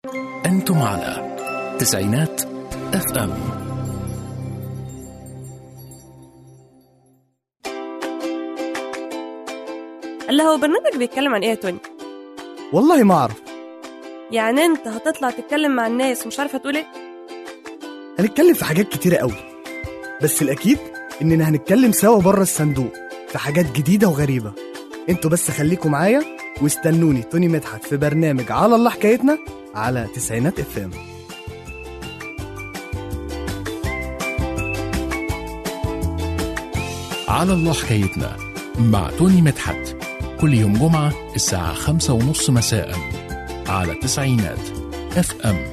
أنتم على تسعينات اف ام اللي هو برنامج بيتكلم عن ايه يا توني والله ما اعرف يعني انت هتطلع تتكلم مع الناس ومش عارفه تقول ايه هنتكلم في حاجات كتيرة قوي بس الأكيد إننا هنتكلم سوا بره الصندوق في حاجات جديدة وغريبة انتوا بس خليكم معايا واستنوني توني مدحت في برنامج على الله حكايتنا على تسعينات اف ام على الله حكايتنا مع توني مدحت كل يوم جمعة الساعة خمسة ونص مساء على تسعينات اف ام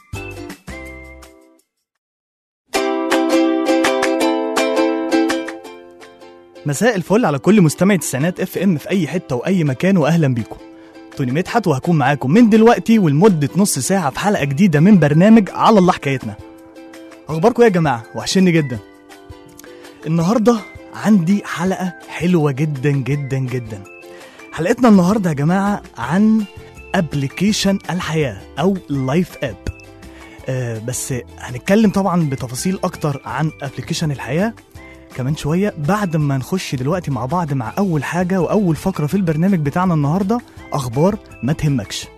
مساء الفل على كل مستمع تسعينات اف ام في اي حته واي مكان واهلا بيكم توني مدحت وهكون معاكم من دلوقتي ولمده نص ساعه في حلقه جديده من برنامج على الله حكايتنا اخباركم إيه يا جماعه وحشني جدا النهارده عندي حلقه حلوه جدا جدا جدا حلقتنا النهارده يا جماعه عن ابلكيشن الحياه او لايف اب آه بس هنتكلم طبعا بتفاصيل اكتر عن ابلكيشن الحياه كمان شوية بعد ما نخش دلوقتي مع بعض مع أول حاجة وأول فقرة في البرنامج بتاعنا النهاردة أخبار ما تهمكش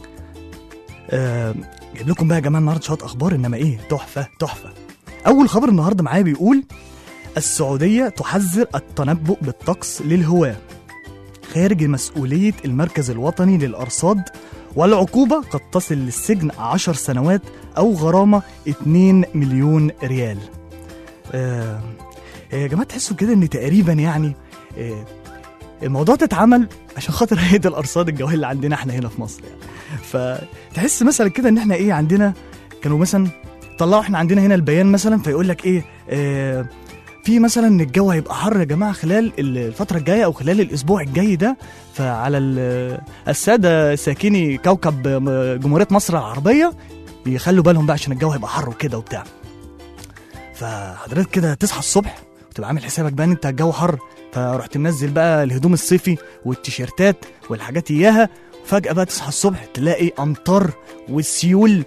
آه جايب لكم بقى يا جماعة النهاردة شوية أخبار إنما إيه تحفة تحفة أول خبر النهاردة معايا بيقول السعودية تحذر التنبؤ بالطقس للهواة خارج مسؤولية المركز الوطني للأرصاد والعقوبة قد تصل للسجن عشر سنوات أو غرامة 2 مليون ريال آه يا جماعه تحسوا كده ان تقريبا يعني آه، الموضوع ده اتعمل عشان خاطر هيئه الارصاد الجويه اللي عندنا احنا هنا في مصر يعني فتحس مثلا كده ان احنا ايه عندنا كانوا مثلا طلعوا احنا عندنا هنا البيان مثلا فيقول لك ايه آه في مثلا ان الجو هيبقى حر يا جماعه خلال الفتره الجايه او خلال الاسبوع الجاي ده فعلى ال- الساده ساكني كوكب جمهوريه مصر العربيه يخلوا بالهم بقى عشان الجو هيبقى حر وكده وبتاع فحضرتك كده تصحى الصبح وتبقى عامل حسابك بقى ان انت الجو حر فرحت منزل بقى الهدوم الصيفي والتيشيرتات والحاجات اياها وفجأة بقى تصحى الصبح تلاقي أمطار والسيول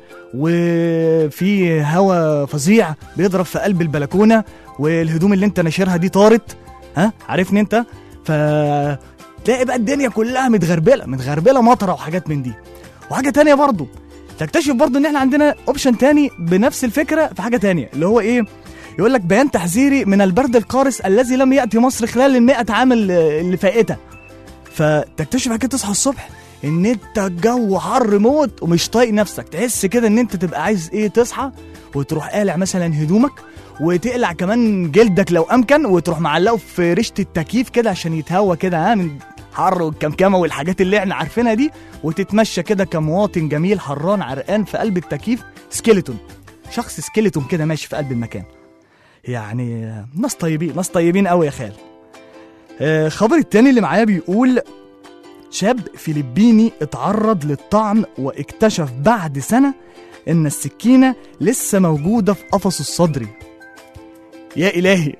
وفي هوا فظيع بيضرب في قلب البلكونة والهدوم اللي انت ناشرها دي طارت ها عارفني انت ف تلاقي بقى الدنيا كلها متغربلة متغربلة مطرة وحاجات من دي وحاجة تانية برضو تكتشف برضو ان احنا عندنا اوبشن تاني بنفس الفكرة في حاجة تانية اللي هو ايه يقول لك بيان تحذيري من البرد القارس الذي لم يأتي مصر خلال المئة عام ال- اللي فائتة فتكتشف بعد كده تصحى الصبح ان انت الجو حر موت ومش طايق نفسك تحس كده ان انت تبقى عايز ايه تصحى وتروح قالع مثلا هدومك وتقلع كمان جلدك لو امكن وتروح معلقه في ريشه التكييف كده عشان يتهوى كده ها من حر والكمكمه والحاجات اللي احنا عارفينها دي وتتمشى كده كمواطن جميل حران عرقان في قلب التكييف سكيلتون شخص سكيلتون كده ماشي في قلب المكان يعني ناس طيبين ناس طيبين قوي يا خال آه، خبر التاني اللي معايا بيقول شاب فلبيني اتعرض للطعن واكتشف بعد سنة ان السكينة لسه موجودة في قفصه الصدري يا الهي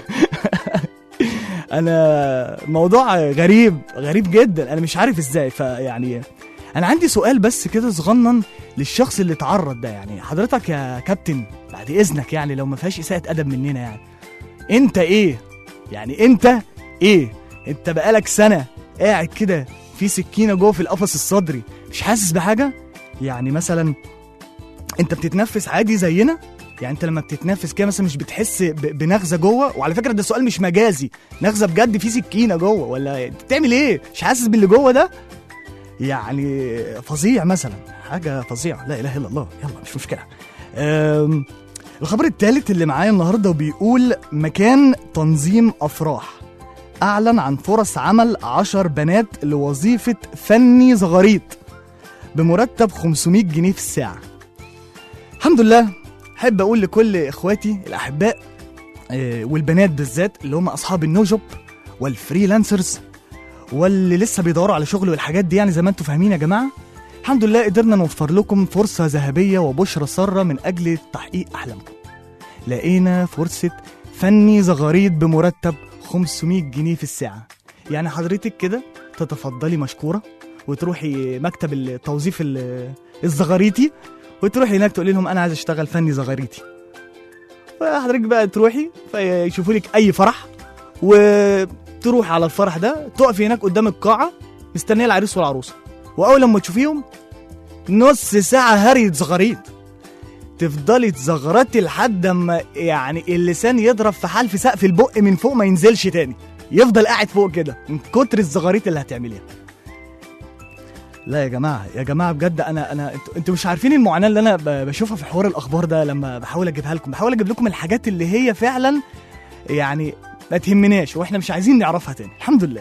انا موضوع غريب غريب جدا انا مش عارف ازاي فيعني انا عندي سؤال بس كده صغنن للشخص اللي اتعرض ده يعني حضرتك يا كابتن بعد اذنك يعني لو ما فيهاش اساءة ادب مننا يعني انت ايه يعني انت ايه انت بقالك سنة قاعد كده في سكينة جوه في القفص الصدري مش حاسس بحاجة يعني مثلا انت بتتنفس عادي زينا يعني انت لما بتتنفس كده مثلا مش بتحس ب- بنغزه جوه وعلى فكره ده سؤال مش مجازي نغزه بجد في سكينه جوه ولا انت بتعمل ايه مش حاسس باللي جوه ده يعني فظيع مثلا حاجه فظيعه لا اله الا الله يلا مش مشكله أم، الخبر الثالث اللي معايا النهارده بيقول مكان تنظيم افراح اعلن عن فرص عمل عشر بنات لوظيفه فني زغاريط بمرتب 500 جنيه في الساعه الحمد لله احب اقول لكل اخواتي الاحباء آه، والبنات بالذات اللي هم اصحاب النو جوب والفريلانسرز واللي لسه بيدوروا على شغل والحاجات دي يعني زي ما انتم فاهمين يا جماعه الحمد لله قدرنا نوفر لكم فرصه ذهبيه وبشرى ساره من اجل تحقيق احلامكم لقينا فرصه فني زغاريط بمرتب 500 جنيه في الساعه يعني حضرتك كده تتفضلي مشكوره وتروحي مكتب التوظيف ال- الزغاريتي وتروحي هناك تقولي لهم انا عايز اشتغل فني زغاريتي فحضرتك بقى تروحي فيشوفوا لك اي فرح وتروحي على الفرح ده تقفي هناك قدام القاعه مستنيه العريس والعروسه واول لما تشوفيهم نص ساعه هري زغاريت تفضلي تزغرطي لحد ما يعني اللسان يضرب في حلف سقف البق من فوق ما ينزلش تاني يفضل قاعد فوق كده من كتر الزغاريت اللي هتعمليها لا يا جماعه يا جماعه بجد انا انا انتوا انتوا مش عارفين المعاناه اللي انا ب- بشوفها في حوار الاخبار ده لما بحاول اجيبها لكم بحاول اجيب لكم الحاجات اللي هي فعلا يعني ما تهمناش واحنا مش عايزين نعرفها تاني الحمد لله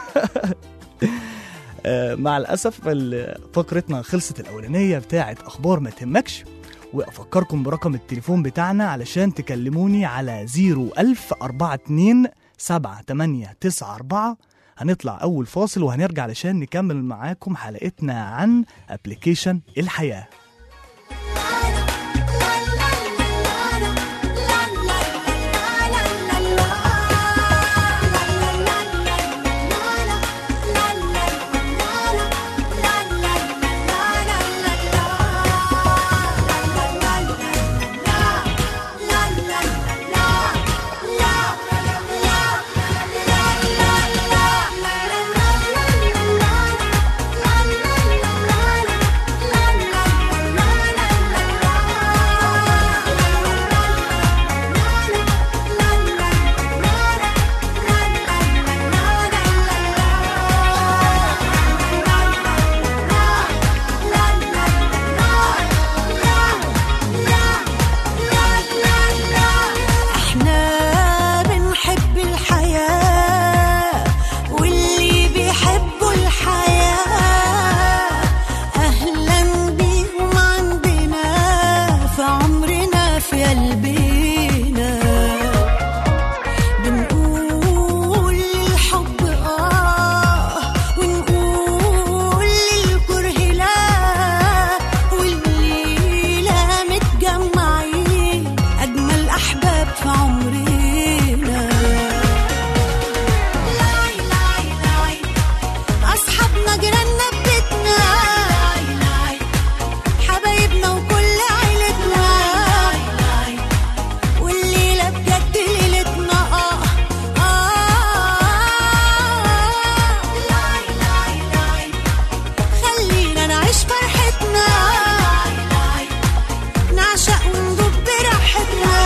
آه، مع الاسف ال- فقرتنا خلصت الاولانيه بتاعه اخبار ما تهمكش وافكركم برقم التليفون بتاعنا علشان تكلموني على 01042 7894 هنطلع اول فاصل وهنرجع علشان نكمل معاكم حلقتنا عن ابلكيشن الحياه احنا بنحب الحياة واللي بيحبوا الحياة اهلا بيهم عندنا في عمرنا في قلبنا بنقول للحب اه ونقول للكره لا والليلة متجمعين أجمل أحباب في عمرنا لاي لاي لاي أصحابنا جيراننا ببيتنا لاي لاي حبايبنا وكل عيلتنا لاي لاي والليلة بجد ليلتنا آه آه لاي لاي لاي خلينا نعيش فرحتنا لاي لاي نعشق وندوب براحتنا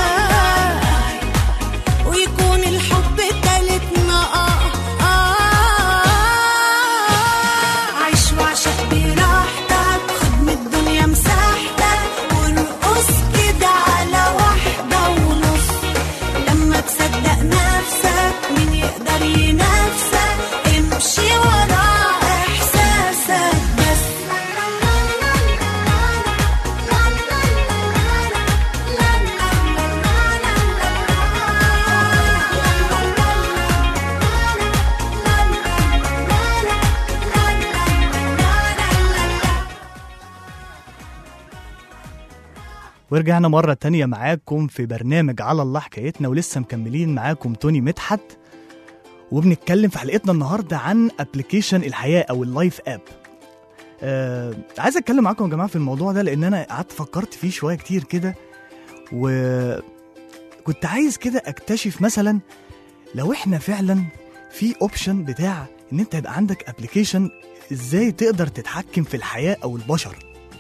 ويكون الحب تالتنا آه آه عيش وعشق براحتك خد من الدنيا مساحتك وارقص كده على واحدة ونص لما تصدق نفسك مين يقدر ينافسك امشي ورا احساسك بس ورجعنا مرة تانية معاكم في برنامج على الله حكايتنا ولسه مكملين معاكم توني مدحت وبنتكلم في حلقتنا النهاردة عن ابلكيشن الحياة أو اللايف اب آه عايز اتكلم معاكم يا جماعة في الموضوع ده لأن أنا قعدت فكرت فيه شوية كتير كده وكنت عايز كده أكتشف مثلا لو احنا فعلا في اوبشن بتاع ان انت يبقى عندك ابلكيشن ازاي تقدر تتحكم في الحياة او البشر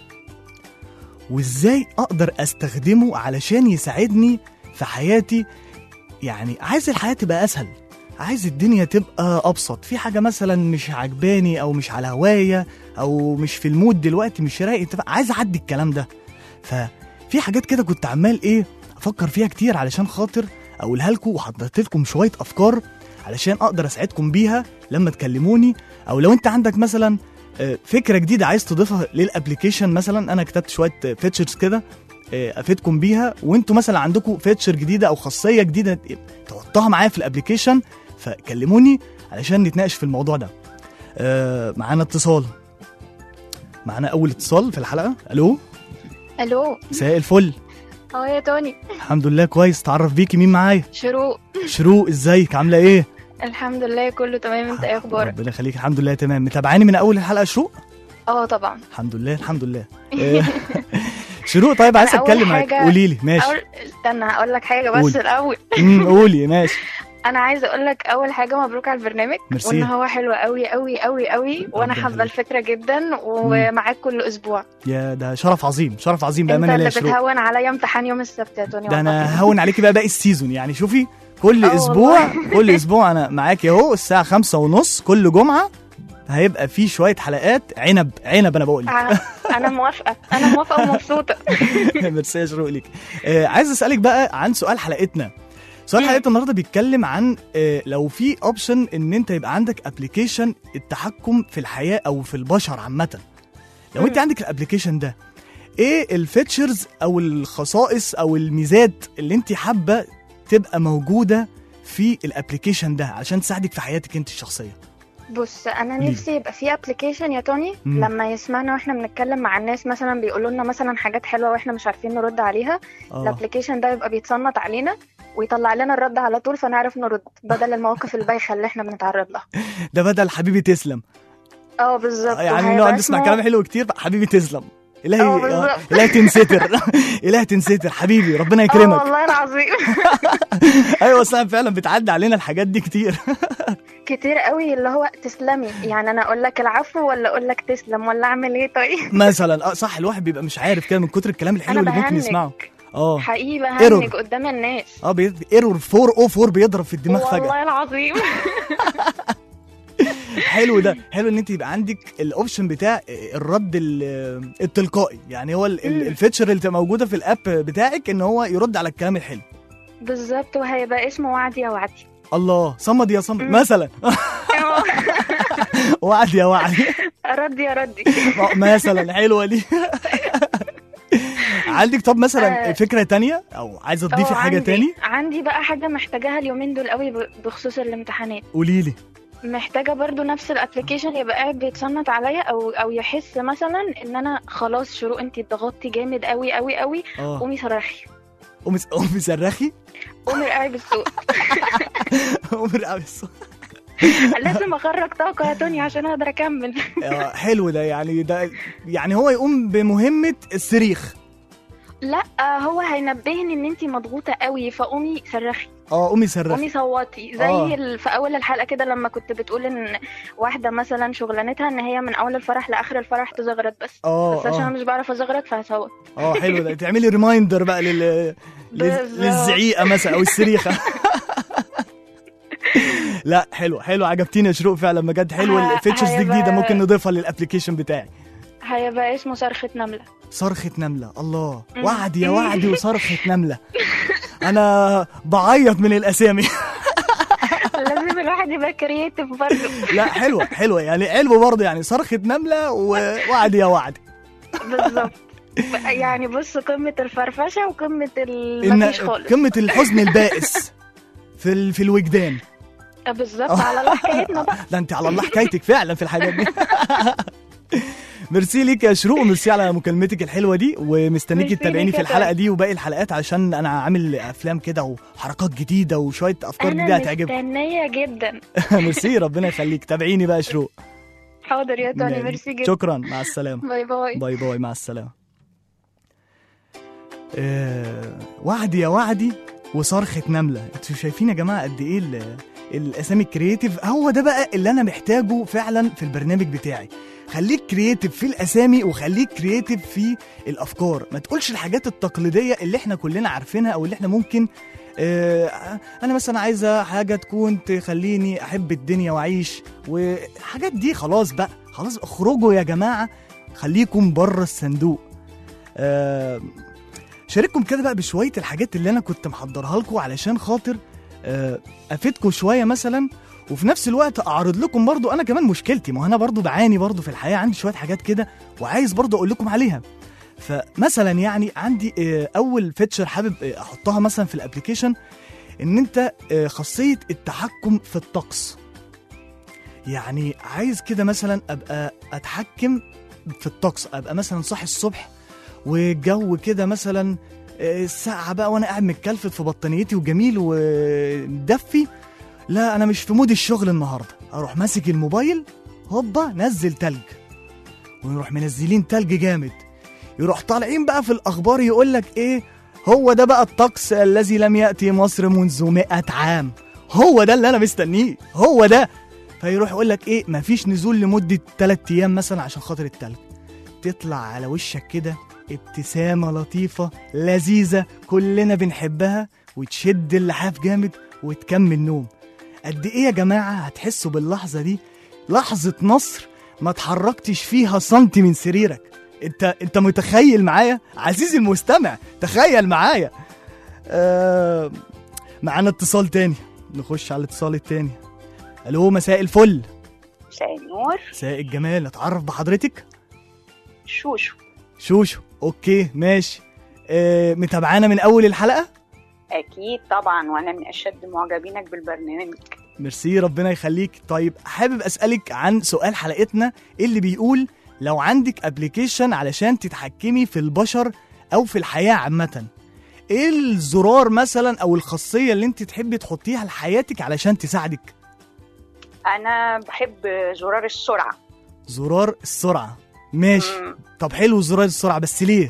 وازاي اقدر استخدمه علشان يساعدني في حياتي يعني عايز الحياة تبقى اسهل عايز الدنيا تبقى ابسط في حاجة مثلا مش عجباني او مش على هواية او مش في المود دلوقتي مش رايق تبقى عايز اعدي الكلام ده ففي حاجات كده كنت عمال ايه افكر فيها كتير علشان خاطر اقولها لكم وحضرت لكم شويه افكار علشان اقدر اساعدكم بيها لما تكلموني او لو انت عندك مثلا آه، فكره جديده عايز تضيفها للابلكيشن مثلا انا كتبت شويه فيتشرز كده آه، افيدكم بيها وانتوا مثلا عندكم فيتشر جديده او خاصيه جديده تحطها معايا في الابلكيشن فكلموني علشان نتناقش في الموضوع ده آه، معانا اتصال معانا اول اتصال في الحلقه الو الو مساء الفل اه يا توني الحمد لله كويس تعرف بيكي مين معايا شروق شروق ازيك عامله ايه الحمد لله كله تمام انت ايه اخبارك ربنا يخليك الحمد لله تمام متابعاني من اول الحلقه شروق اه طبعا الحمد لله الحمد لله إيه. شروق طيب عايز أنا أول اتكلم معاك حاجة- قولي لي ماشي أول... استنى هقول لك حاجه بس قولي. الاول أمم، قولي ماشي انا عايزه اقول لك اول حاجه مبروك على البرنامج ميرسي. وان هو حلو قوي قوي قوي قوي وانا ربنا حابه يخليك. الفكره جدا ومعاك كل اسبوع يا ده شرف عظيم شرف عظيم انت بامانه ليا اللي يا شروق بتهون عليا امتحان يوم السبت يا توني ده والله. انا هون عليكي بقى باقي السيزون يعني شوفي كل آه اسبوع كل اسبوع انا معاكي اهو الساعه خمسة ونص كل جمعه هيبقى في شويه حلقات عنب عنب انا بقول لك انا أنا موافقه انا موافقه ومبسوطه ميرسي يا شروق ليك آه عايز اسالك بقى عن سؤال حلقتنا سؤال مم. حلقتنا النهارده بيتكلم عن آه لو في اوبشن ان انت يبقى عندك ابلكيشن التحكم في الحياه او في البشر عامه لو انت مم. عندك الابلكيشن ده ايه الفيتشرز او الخصائص او الميزات اللي انت حابه تبقى موجوده في الابلكيشن ده عشان تساعدك في حياتك انت الشخصيه بص انا ليه؟ نفسي يبقى في ابلكيشن يا توني مم. لما يسمعنا واحنا بنتكلم مع الناس مثلا بيقولوا لنا مثلا حاجات حلوه واحنا مش عارفين نرد عليها اه الابلكيشن ده يبقى بيتصنت علينا ويطلع لنا الرد على طول فنعرف نرد بدل المواقف البايخه اللي احنا بنتعرض لها ده بدل حبيبي تسلم اه بالظبط يعني وهيبقى نقعد نسمع اسمه- كلام حلو كتير بقى حبيبي تسلم الهي اه آه، بالظبط. الهي تنستر الهي تنستر حبيبي ربنا اه يكرمك والله العظيم ايوه صح فعلا بتعدي علينا الحاجات دي كتير كتير قوي اللي هو تسلمي يعني انا اقول لك العفو ولا اقول لك تسلم ولا اعمل ايه طيب مثلا اه صح الواحد بيبقى مش عارف كده من كتر الكلام الحلو انا اللي ممكن بهنج. يسمعه اه حقيقي ايرور. بهنج قدام الناس اه ايرور 404 بيضرب في الدماغ فجاه والله العظيم حلو ده حلو ان انت يبقى عندك الاوبشن بتاع الرد ال- التلقائي يعني هو ال- ال- مم. الفيتشر اللي تبقى موجوده في الاب بتاعك ان هو يرد على الكلام الحلو بالظبط وهيبقى اسمه وعدي يا وعدي الله صمد يا صمد مم. مثلا وعد يا وعد ردي يا ردي مثلا حلوه دي عندك طب مثلا آه. فكره تانية او عايزه تضيفي اه حاجه عندي- تاني عندي بقى حاجة محتاجاها اليومين دول قوي ب- بخصوص الامتحانات قولي لي محتاجة برضو نفس الابلكيشن يبقى قاعد بيتصنت عليا او او يحس مثلا ان انا خلاص شروق انتي اتضغطتي جامد قوي قوي قوي اه قومي صرخي قومي قومي صرخي قومي ارقعي بالصوت قومي رقعي الصوت. لازم اخرج طاقة يا توني عشان اقدر اكمل آه، حلو ده يعني ده يعني هو يقوم بمهمه الصريخ لا هو هينبهني ان انتي مضغوطة قوي فقومي صرخي اه قومي صرخي قومي صوتي زي آه. ال- في اول الحلقه كده لما كنت بتقول ان واحده مثلا شغلانتها ان هي من اول الفرح لاخر الفرح تزغرط بس اه بس عشان انا اه مش بعرف ازغرط فهصوت اه حلو ده تعملي ريمايندر بقى لل لل- بالظبط. للزعيقه مثلا او الصريخه لا حلو حلو عجبتيني يا شروق فعلا بجد حلو ه- الفيتشرز دي هيبقى- جديده ممكن نضيفها للابلكيشن بتاعي هيبقى اسمه صرخه نمله صرخة نملة الله مم. وعد يا وعدي وصرخة نملة أنا بعيط من الأسامي لازم الواحد يبقى كرييتيف برضه لا حلوة حلوة يعني حلوة برضه يعني صرخة نملة ووعد يا وعد بالظبط يعني بص قمه الفرفشه وقمه ال إن مفيش خالص قمة الحزن البائس في ال... في الوجدان بالظبط على الله حكايتنا بقى ده انت على الله حكايتك فعلا في الحاجات دي ميرسي ليك يا شروق وميرسي على مكالمتك الحلوه دي ومستنيكي ميرسي تتابعيني ليك في يا الحلقه طارق. دي وباقي الحلقات عشان انا عامل افلام كده وحركات جديده وشويه افكار جديده انا هتعجبك مستنيه جدا ميرسي ربنا يخليك تابعيني بقى يا شروق حاضر يا توني ميرسي جدا شكرا مع السلامه باي باي باي باي مع السلامه آه وعدي يا وعدي وصرخة نملة انتوا شايفين يا جماعة قد ايه ال- الاسامي الكرييتيف هو ده بقى اللي انا محتاجه فعلا في البرنامج بتاعي خليك كرييتيف في الاسامي وخليك كرييتيف في الافكار ما تقولش الحاجات التقليدية اللي احنا كلنا عارفينها او اللي احنا ممكن آه انا مثلا عايزة حاجة تكون تخليني احب الدنيا واعيش وحاجات دي خلاص بقى خلاص اخرجوا يا جماعة خليكم بره الصندوق آه شارككم كده بقى بشويه الحاجات اللي انا كنت محضرها لكم علشان خاطر آه، افيدكم شويه مثلا وفي نفس الوقت اعرض لكم برضو انا كمان مشكلتي ما هو انا برضو بعاني برضو في الحياه عندي شويه حاجات كده وعايز برضو اقول لكم عليها فمثلا يعني عندي آه، اول فيتشر حابب آه، احطها مثلا في الابلكيشن ان انت آه، خاصيه التحكم في الطقس يعني عايز كده مثلا ابقى اتحكم في الطقس ابقى مثلا صاحي الصبح والجو كده مثلا آه، الساعة بقى وانا قاعد متكلفت في بطانيتي وجميل ومدفي لا انا مش في مود الشغل النهارده اروح ماسك الموبايل هوبا نزل تلج ونروح منزلين تلج جامد يروح طالعين بقى في الاخبار يقول لك ايه هو ده بقى الطقس الذي لم ياتي مصر منذ مئة عام هو ده اللي انا مستنيه هو ده فيروح يقول لك ايه مفيش نزول لمده 3 ايام مثلا عشان خاطر التلج تطلع على وشك كده ابتسامه لطيفه لذيذه كلنا بنحبها وتشد اللحاف جامد وتكمل نوم قد ايه يا جماعه هتحسوا باللحظه دي لحظه نصر ما اتحركتش فيها سنتي من سريرك انت انت متخيل معايا عزيزي المستمع تخيل معايا آه معانا اتصال تاني نخش على الاتصال التاني الو مساء الفل مساء النور مساء الجمال اتعرف بحضرتك شوشو شوشو اوكي ماشي آه متابعانا من اول الحلقه اكيد طبعا وانا من اشد معجبينك بالبرنامج ميرسي ربنا يخليك طيب حابب اسالك عن سؤال حلقتنا اللي بيقول لو عندك ابلكيشن علشان تتحكمي في البشر او في الحياه عامه ايه الزرار مثلا او الخاصيه اللي انت تحبي تحطيها لحياتك علشان تساعدك انا بحب زرار السرعه زرار السرعه ماشي مم. طب حلو زرار السرعه بس ليه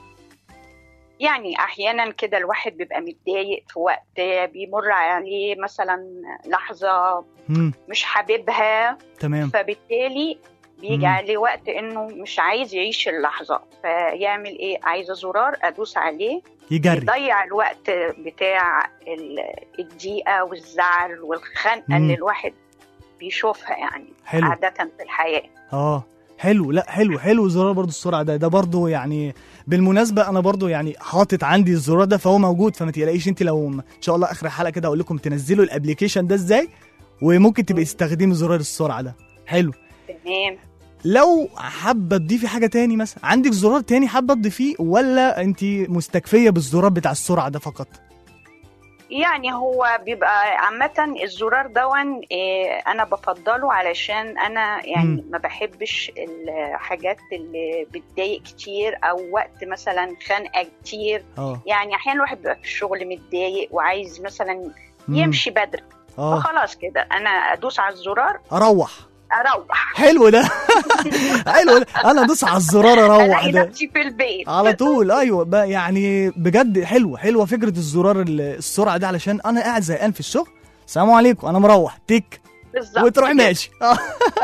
يعني احيانا كده الواحد بيبقى متضايق في وقت بيمر عليه مثلا لحظه مم. مش حاببها تمام فبالتالي بيجي مم. عليه وقت انه مش عايز يعيش اللحظه فيعمل ايه عايزه زرار ادوس عليه يجري يضيع الوقت بتاع ال- الضيقه والزعل والخنقه مم. اللي الواحد بيشوفها يعني حلو عاده في الحياه اه حلو لا حلو حلو زرار برضو السرعه ده ده برضو يعني بالمناسبه انا برضو يعني حاطط عندي الزرار ده فهو موجود فما تقلقيش انت لو م- ان شاء الله اخر الحلقه كده اقول لكم تنزلوا الابليكيشن ده ازاي وممكن تبقي تستخدمي زرار السرعه ده حلو تمام لو حابه تضيفي حاجه تاني مثلا عندك زرار تاني حابه تضيفيه ولا انت مستكفيه بالزرار بتاع السرعه ده فقط يعني هو بيبقى عامة الزرار دون إيه أنا بفضله علشان أنا يعني مم. ما بحبش الحاجات اللي بتضايق كتير أو وقت مثلا خانقة كتير اه يعني أحيانا الواحد بيبقى في الشغل متضايق وعايز مثلا مم. يمشي بدري اه فخلاص كده أنا أدوس على الزرار اروح أروح حلو ده حلو ده انا ادوس على الزرار اروح ألاقي ده نفسي في البيت على طول ايوه بقى يعني بجد حلوه حلوه فكره الزرار ال- السرعه ده علشان انا قاعد زهقان في الشغل السلام عليكم انا مروح تك بالظبط وتروح كده. ماشي آه.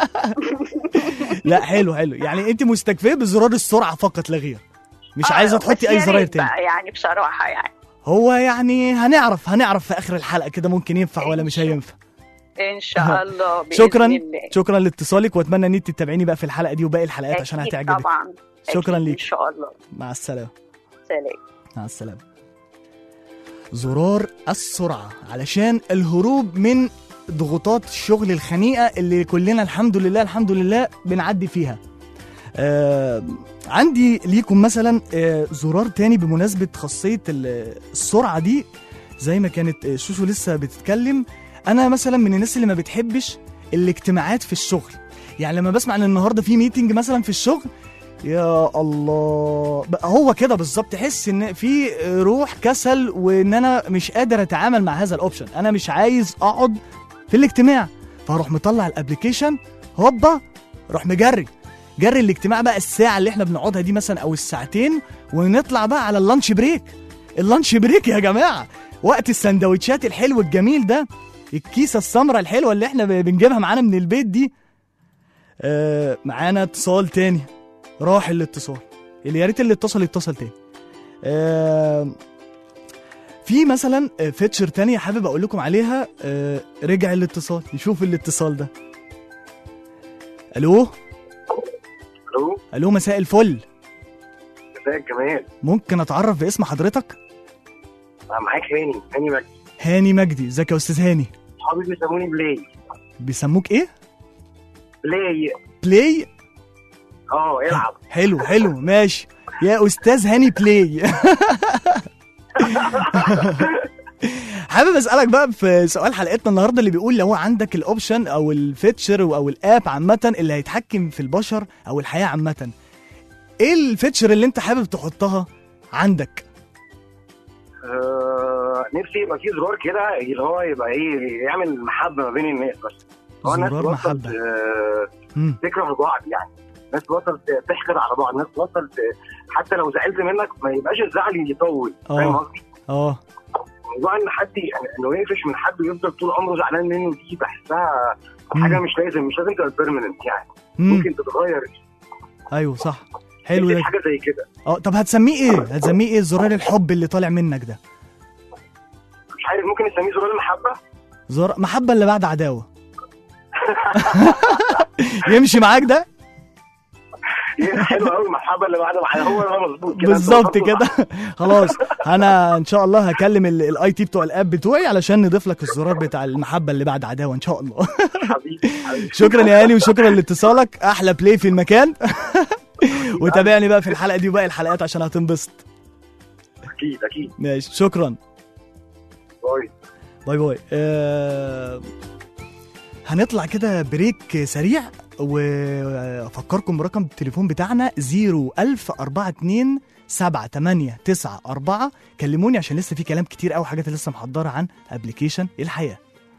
لا حلو حلو يعني انت مستكفيه بزرار السرعه فقط لا غير مش آه، عايزه بس تحطي اي يا زراير ريت تاني بقى يعني بصراحة يعني هو يعني هنعرف هنعرف في اخر الحلقه كده ممكن ينفع ولا مش هينفع إن شاء الله بإذن شكرا الله. شكرا لاتصالك واتمنى ان انت تتابعيني بقى في الحلقه دي وباقي الحلقات عشان أكيد هتعجبك طبعا شكرا أكيد ليك. إن شاء الله مع السلامه سلام مع السلامة زرار السرعة علشان الهروب من ضغوطات الشغل الخنيقة اللي كلنا الحمد لله الحمد لله بنعدي فيها آه عندي ليكم مثلا آه زرار تاني بمناسبة خاصية ال- السرعة دي زي ما كانت آه، شوشو لسه بتتكلم أنا مثلا من الناس اللي ما بتحبش الاجتماعات في الشغل يعني لما بسمع ان النهارده في ميتنج مثلا في الشغل يا الله بقى هو كده بالظبط تحس ان في روح كسل وان انا مش قادر اتعامل مع هذا الاوبشن انا مش عايز اقعد في الاجتماع فاروح مطلع الابلكيشن هوبا روح مجري جري الاجتماع بقى الساعه اللي احنا بنقعدها دي مثلا او الساعتين ونطلع بقى على اللانش بريك اللانش بريك يا جماعه وقت السندوتشات الحلو الجميل ده الكيسه السمراء الحلوه اللي احنا بنجيبها معانا من البيت دي آه معانا اتصال تاني راح الاتصال اللي يا ريت اللي اتصل يتصل تاني آه في مثلا آه، فيتشر تانية حابب اقول لكم عليها آه رجع الاتصال نشوف الاتصال ده الو الو الو مساء الفل مساء الجمال ممكن اتعرف باسم حضرتك أنا معاك هاني هاني مجدي هاني مجدي ازيك يا استاذ هاني صحابي بيسموني بلاي بيسموك ايه بلاي بلاي اه العب حلو حلو ماشي يا استاذ هاني بلاي حابب اسالك بقى في سؤال حلقتنا النهارده اللي بيقول لو عندك الاوبشن او الفيتشر او الاب عامه اللي هيتحكم في البشر او الحياه عامه ايه الفيتشر اللي انت حابب تحطها عندك آه نفسي يبقى في زرار كده اللي هو يبقى ايه يعمل محبه ما بين الناس بس هو الناس زرار توصل محبة. آه، مم. تكره بعض يعني الناس توصل ت- تحقد على بعض الناس توصل ت- حتى لو زعلت منك ما يبقاش الزعل يطول آه. فاهم قصدي؟ اه موضوع ان حد يعني انه يقفش من حد ويفضل طول عمره زعلان منه دي بحسها حاجه مم. مش لازم مش لازم تبقى بيرمننت يعني مم. ممكن تتغير ايوه صح حلو نفسي ده في حاجه زي كده اه طب هتسميه ايه هتسميه ايه زرار الحب اللي طالع منك ده مش عارف ممكن نسميه زرار المحبه زرار محبه اللي بعد عداوه يمشي معاك ده حلو قوي المحبه اللي بعد ما هو ده مظبوط كده بالظبط أنت وصلت كده خلاص انا ان شاء الله هكلم الاي تي بتوع الاب بتوعي على نضيف لك الزرار بتاع المحبه اللي بعد عداوه ان شاء الله حبيبي حبيبي شكرا يا هاني وشكرا لاتصالك احلى بلاي في المكان وتابعني بقى في الحلقه دي وباقي الحلقات عشان هتنبسط اكيد اكيد ماشي شكرا باي باي باي آه هنطلع كده بريك سريع وافكركم برقم التليفون بتاعنا 01042 7894 كلموني عشان لسه في كلام كتير قوي حاجات لسه محضره عن ابلكيشن الحياه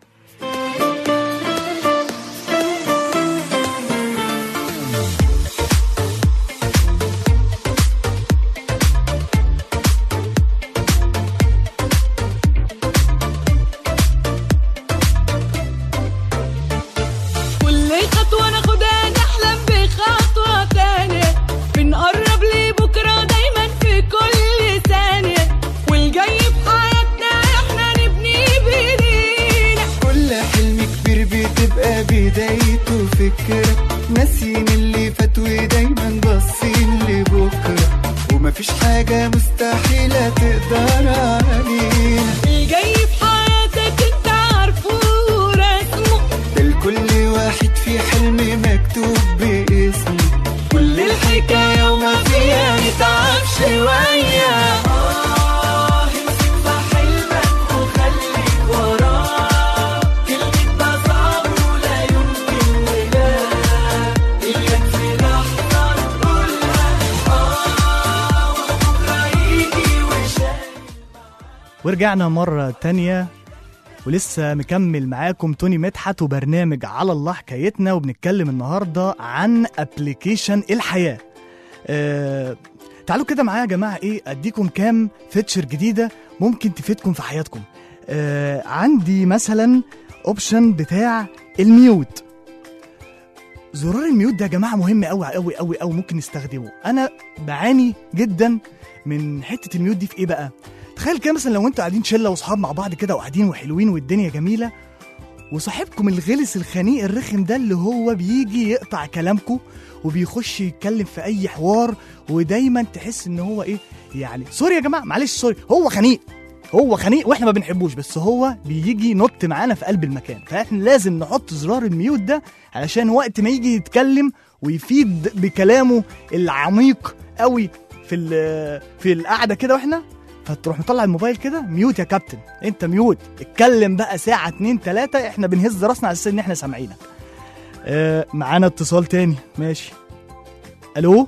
كل خطوة ناخدها نحلم بخطوة تانية بنقرب لبكرة دايما في كل ثانية والجاي في حياتنا احنا نبني بايدينا كل حلم كبير بتبقى بدايته فكرة ناسيين اللي فات ودايما باصين لبكرة ومفيش حاجة مستحيلة تقدر علينا الجاي في حياتك انت عارفه ورسمه ده لكل واحد في حلم مكتوب باسمه كل الحكاية وما فيها نتعب شوية آه امسك في حلمك وخليك وراه كلمة ده صعب ولا يمكن ولا إياك في لحظة تقولها آه وبكرة يجي وشايف ورجعنا مرة تانية ولسه مكمل معاكم توني مدحت وبرنامج على الله حكايتنا وبنتكلم النهاردة عن ابلكيشن الحياة آه تعالوا كده معايا يا جماعة ايه اديكم كام فيتشر جديدة ممكن تفيدكم في حياتكم آه عندي مثلا اوبشن بتاع الميوت زرار الميوت ده يا جماعه مهم قوي قوي قوي قوي ممكن نستخدمه انا بعاني جدا من حته الميوت دي في ايه بقى تخيل كده مثلا لو انتوا قاعدين شله واصحاب مع بعض كده وقاعدين وحلوين والدنيا جميله وصاحبكم الغلس الخنيق الرخم ده اللي هو بيجي يقطع كلامكم وبيخش يتكلم في اي حوار ودايما تحس ان هو ايه يعني سوري يا جماعه معلش سوري هو خنيق هو خنيق واحنا ما بنحبوش بس هو بيجي ينط معانا في قلب المكان فاحنا لازم نحط زرار الميوت ده علشان وقت ما يجي يتكلم ويفيد بكلامه العميق قوي في ال- في القعده كده واحنا فتروح مطلع الموبايل كده ميوت يا كابتن انت ميوت اتكلم بقى ساعه اتنين تلاته احنا بنهز راسنا على اساس ان احنا سامعينك آه معانا اتصال تاني ماشي الو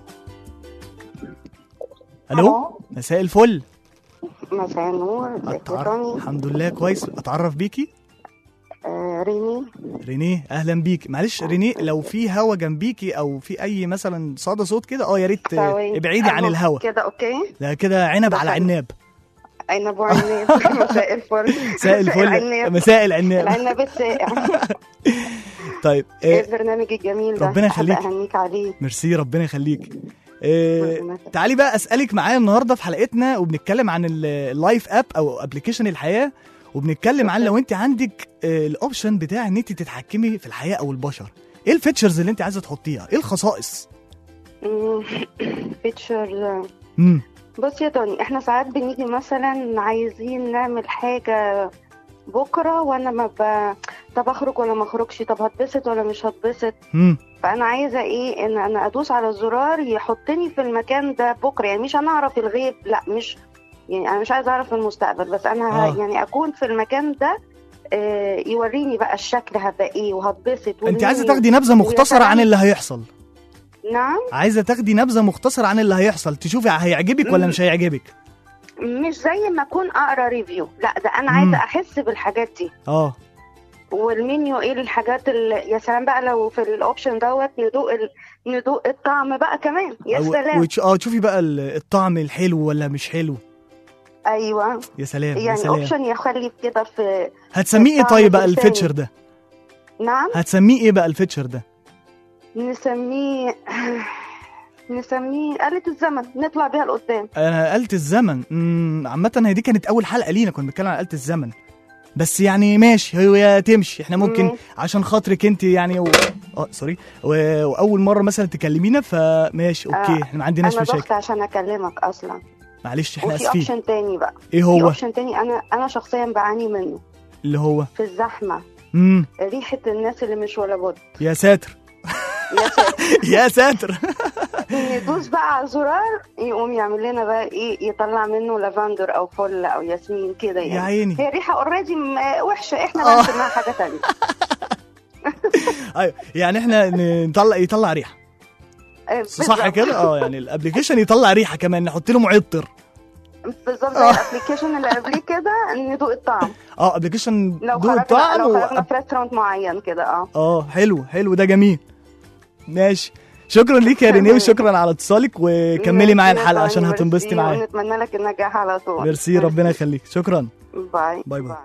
الو مساء الفل مساء النور ازيك يا أتعرف... رامي الحمد لله كويس اتعرف بيكي آه ريني رينيه اهلا بيك معلش رينيه لو في هوا جنبيكي او في اي مثلا صدى صوت كده اه يا ريت آه، ثواني. ابعدي عن أهو الهوا كده اوكي ده كده عنب ده على حلو. عناب عنب وعناب مساء الفل مساء الفل العناب مساء العناب العنب الساقع طيب ايه آه، البرنامج الجميل ده ربنا حابة يخليك. اهنيك عليه ميرسي ربنا يخليك آه، ربنا يخليك. تعالي بقى اسالك معايا النهارده في حلقتنا وبنتكلم عن ال- اللايف اب او ابلكيشن الحياه وبنتكلم عن لو انت عندك آه، الاوبشن بتاع ان انت تتحكمي في الحياه او البشر ايه الفيتشرز اللي انت عايزه تحطيها ايه الخصائص بيتشر امم بص يا توني احنا ساعات بنيجي مثلا عايزين نعمل حاجة بكرة وانا ما ب... طب اخرج ولا ما اخرجش طب هتبسط ولا مش هتبسط امم فانا عايزه ايه ان انا ادوس على الزرار يحطني في المكان ده بكره يعني مش انا اعرف الغيب لا مش يعني انا مش عايزه اعرف المستقبل بس انا آه. ه... يعني اكون في المكان ده آه يوريني بقى الشكل هبقى ايه وهتبسط انت عايزه ومين- تاخدي نبذه مختصره عن ويا اللي هيحصل نعم عايزه تاخدي نبذه مختصره عن اللي هيحصل تشوفي هيعجبك ولا مم. مش هيعجبك مش زي ما اكون اقرا ريفيو لا ده انا مم. عايزه احس بالحاجات دي اه والمنيو ايه الحاجات اللي يا سلام بقى لو في الاوبشن دوت ندوق ال... ندوق الطعم بقى كمان يا أو- سلام وتش- اه تشوفي بقى ال- الطعم الحلو ولا مش حلو ايوه يا سلام يا يعني سلام اوبشن يخلي كده في هتسميه ايه الطعم طيب بقى في لساني. الفيتشر ده نعم هتسميه ايه بقى الفيتشر ده نسميه نسميه آلة الزمن نطلع بيها لقدام انا آلة الزمن امم عامة هي دي كانت أول حلقة لينا كنا بنتكلم عن آلة الزمن بس يعني ماشي هي تمشي احنا ممكن ماشي. عشان خاطرك انت يعني و... اه سوري و... واول مرة مثلا تكلمينا فماشي اوكي آه، احنا ما عندناش انا ضغط مشاكل عشان اكلمك اصلا معلش احنا وفي اسفين اوبشن تاني بقى ايه في هو اوبشن تاني انا انا شخصيا بعاني منه اللي هو في الزحمه امم ريحه الناس اللي مش ولا بد يا ساتر يا ساتر يا ساتر ندوس بقى على زرار يقوم يعمل لنا بقى ايه يطلع منه لافندر او فل او ياسمين كده يعني يا عيني هي ريحه اوريدي وحشه احنا آه. بقى نسميها حاجه تانية ايوه يعني احنا ن- نطلع يطلع ريحه آه، صح بالظبط. كده اه يعني الابلكيشن يطلع ريحه كمان نحط له معطر بالظبط زي آه. الابلكيشن اللي قبليه كده ندوق الطعم اه ابلكيشن لو دوق خرجنا طعم لو و... خرجنا في ريستورانت معين كده اه اه حلو حلو ده جميل ماشي شكرا ليك يا رينيه وشكرا على اتصالك وكملي معايا ميرسي الحلقه يا عشان فندم، هتنبسطي ميرسي، معايا ونتمنى لك النجاح على طول ميرسي ربنا يخليك شكرا باي باي باي.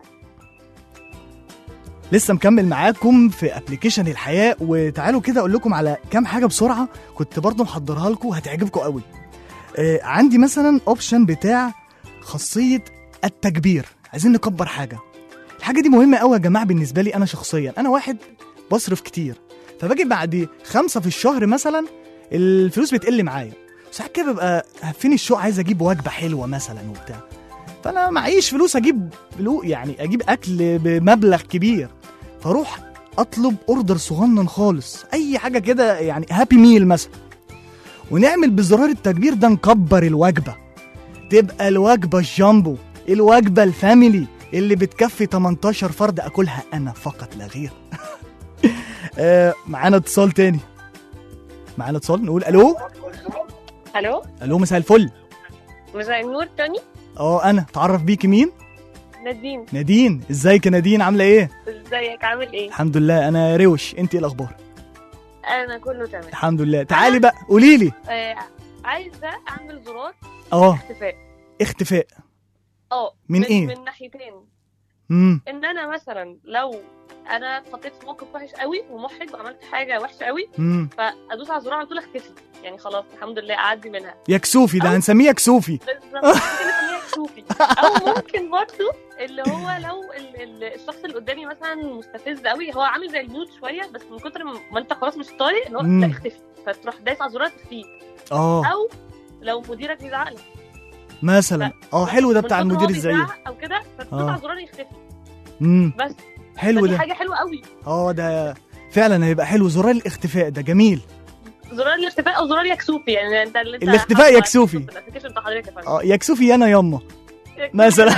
لسه مكمل معاكم في ابلكيشن الحياه وتعالوا كده اقول لكم على كام حاجه بسرعه كنت برضو محضرها لكم هتعجبكم قوي آه عندي مثلا اوبشن بتاع خاصيه التكبير عايزين نكبر حاجه الحاجه دي مهمه قوي يا جماعه بالنسبه لي انا شخصيا انا واحد بصرف كتير فباجي بعد خمسة في الشهر مثلا الفلوس بتقل معايا ساعات كده ببقى فين الشوق عايز اجيب وجبه حلوه مثلا وبتاع فانا معيش فلوس اجيب فلوس يعني اجيب اكل بمبلغ كبير فاروح اطلب اوردر صغنن خالص اي حاجه كده يعني هابي ميل مثلا ونعمل بزرار التكبير ده نكبر الوجبه تبقى الوجبه الجامبو الوجبه الفاميلي اللي بتكفي 18 فرد اكلها انا فقط لا غير آه، معانا اتصال تاني معانا اتصال نقول الو الو الو مساء الفل مساء النور توني اه انا تعرف بيكي مين نادين نادين ازيك يا نادين عامله ايه ازيك عامل ايه الحمد لله انا روش انت ايه الاخبار انا كله تمام الحمد لله تعالي بقى قولي لي آه عايزه اعمل زرار اه اختفاء اختفاء اه من إيه؟ من ناحيتين امم ان انا مثلا لو انا اتحطيت في موقف وحش قوي ومحرج وعملت حاجه وحشه قوي امم فادوس على الزرار على طول اختفي يعني خلاص الحمد لله اعدي منها يا كسوفي ده أو- هنسميه كسوفي بالظبط ممكن اسميها كسوفي او ممكن برضه اللي هو لو ال- ال- الشخص اللي قدامي مثلا مستفز قوي هو عامل زي الميوت شويه بس من كتر ما انت خلاص مش طايق اللي هو مم. لا اختفي فتروح دايس على الزرار تخفيه اه او لو مديرك بيزعق لك مثلا اه حلو ده من بتاع كتر ما المدير هو الزعيق بيزعق او كده فتدوس آه. على الزرار يختفي امم بس حلو فدي ده حاجه حلوه قوي اه ده فعلا هيبقى حلو زرار الاختفاء ده جميل زرار الاختفاء او زرار يكسوفي يعني انت اللي انت الاختفاء حاطه يكسوفي. في الابلكيشن بتاع حضرتك يا فندم. اه يا كسوفي انا ياما مثلا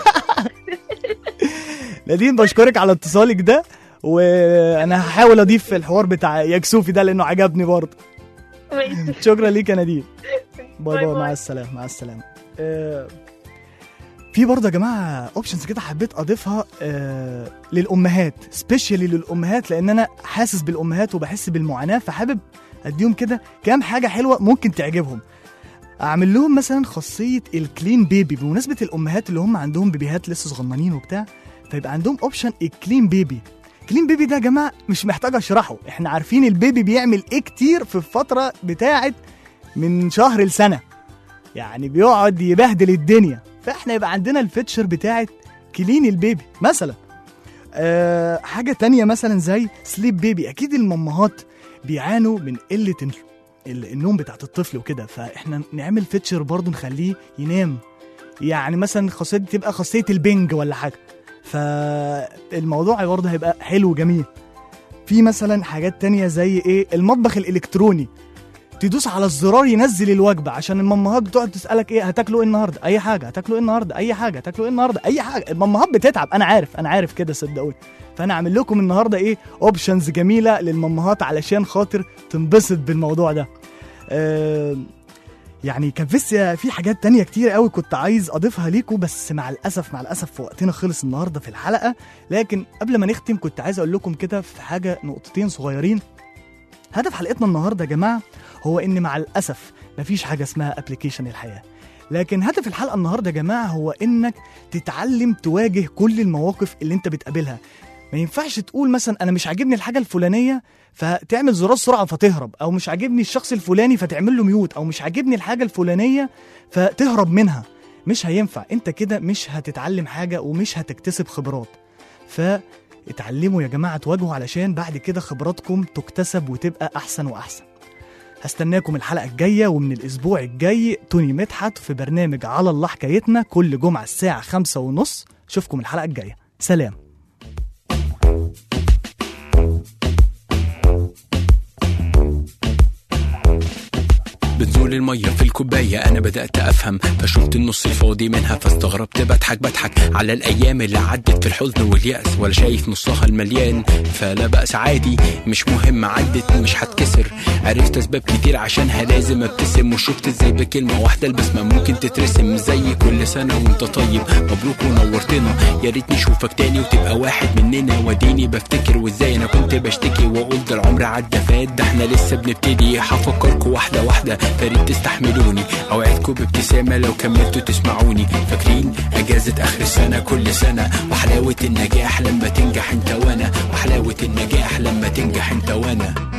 نادين بشكرك على اتصالك ده وانا هحاول اضيف في الحوار بتاع يا كسوفي ده لانه عجبني برضه ماشي. شكرا ليك يا نادين باي باي باي مع باي. السلامه مع السلامه آه، في برضه يا جماعه اوبشنز كده حبيت اضيفها آه للامهات سبيشالي للامهات لان انا حاسس بالامهات وبحس بالمعاناه فحابب اديهم كده كام حاجه حلوه ممكن تعجبهم اعمل لهم مثلا خاصيه الكلين بيبي بمناسبه الامهات اللي هم عندهم بيبيهات لسه صغننين وبتاع فيبقى عندهم اوبشن الكلين بيبي كلين بيبي ده يا جماعه مش محتاج اشرحه احنا عارفين البيبي بيعمل ايه كتير في الفتره بتاعه من شهر لسنه يعني بيقعد يبهدل الدنيا فاحنا يبقى عندنا الفيتشر بتاعه كلين البيبي مثلا أه حاجه تانية مثلا زي سليب بيبي اكيد المامهات بيعانوا من قله ال- ال- النوم بتاعت الطفل وكده فاحنا نعمل فيتشر برضو نخليه ينام يعني مثلا خاصيه دي تبقى خاصيه البنج ولا حاجه فالموضوع برضه هيبقى حلو وجميل في مثلا حاجات تانية زي ايه المطبخ الالكتروني تدوس على الزرار ينزل الوجبه عشان المامهات بتقعد تسالك ايه هتاكلوا ايه النهارده اي حاجه هتاكلوا ايه النهارده اي حاجه هتاكلوا ايه النهارده اي حاجه المامهات بتتعب انا عارف انا عارف كده صدقوني فانا اعمل لكم النهارده ايه اوبشنز جميله للمامهات علشان خاطر تنبسط بالموضوع ده آه يعني كان في في حاجات تانية كتير قوي كنت عايز اضيفها ليكم بس مع الاسف مع الاسف في وقتنا خلص النهارده في الحلقه لكن قبل ما نختم كنت عايز اقول لكم كده في حاجه نقطتين صغيرين هدف حلقتنا النهارده يا جماعه هو ان مع الاسف مفيش حاجه اسمها ابلكيشن الحياه لكن هدف الحلقه النهارده يا جماعه هو انك تتعلم تواجه كل المواقف اللي انت بتقابلها ما ينفعش تقول مثلا انا مش عاجبني الحاجه الفلانيه فتعمل زرار سرعه فتهرب او مش عاجبني الشخص الفلاني فتعمل له ميوت او مش عاجبني الحاجه الفلانيه فتهرب منها مش هينفع انت كده مش هتتعلم حاجه ومش هتكتسب خبرات فاتعلموا يا جماعه تواجهوا علشان بعد كده خبراتكم تكتسب وتبقى احسن واحسن هستناكم الحلقة الجاية ومن الأسبوع الجاي توني مدحت في برنامج على الله حكايتنا كل جمعة الساعة خمسة ونص أشوفكم الحلقة الجاية سلام بتزول المية في الكوباية أنا بدأت أفهم فشفت النص الفاضي منها فاستغربت بضحك بضحك على الأيام اللي عدت في الحزن واليأس ولا شايف نصها المليان فلا بأس عادي مش مهم عدت مش هتكسر عرفت أسباب كتير عشانها لازم أبتسم وشفت إزاي بكلمة واحدة البسمة ممكن تترسم زي كل سنة وأنت طيب مبروك ونورتنا يا ريت نشوفك تاني وتبقى واحد مننا وديني بفتكر وإزاي أنا كنت بشتكي وأقول ده العمر عدى فات ده إحنا لسه بنبتدي هفكركوا واحدة واحدة فريد تستحملوني اوعدكم بابتسامه لو كملتوا تسمعوني فاكرين اجازه اخر السنه كل سنه وحلاوه النجاح لما تنجح انت وانا وحلاوه النجاح لما تنجح انت وانا